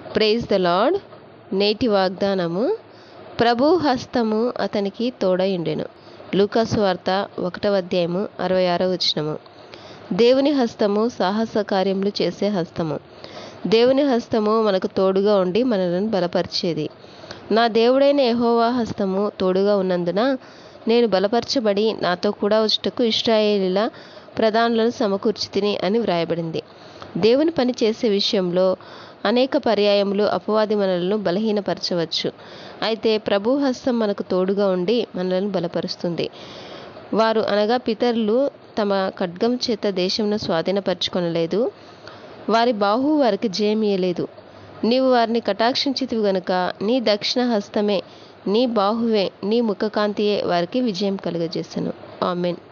praise the lord నేటి వాగ్దానము ప్రభు హస్తము అతనికి తోడయుండెను లూకాసు వార్త ఒకటవ అధ్యాయము అరవై ఆరో వచనము దేవుని హస్తము సాహస కార్యములు చేసే హస్తము దేవుని హస్తము మనకు తోడుగా ఉండి మనలను బలపరిచేది నా దేవుడైన యెహోవా హస్తము తోడుగా ఉన్నందున నేను బలపరచబడి నాతో కూడా వచ్చుటకు ఇస్రాయేలీల ప్రధానులను సమకూర్చి తిని అని వ్రాయబడింది దేవుని పని చేసే విషయంలో అనేక పర్యాయములు అపవాది మనలను బలహీనపరచవచ్చు అయితే ప్రభు హస్తం మనకు తోడుగా ఉండి మనలను బలపరుస్తుంది వారు అనగా పితరులు తమ ఖడ్గం చేత దేశంను స్వాధీనపరచుకొనలేదు వారి బాహు వారికి జయమియలేదు నీవు వారిని కటాక్షించితివి గనుక నీ దక్షిణ హస్తమే నీ బాహువే నీ ముఖకాంతియే వారికి విజయం కలుగజేసను ఆమెన్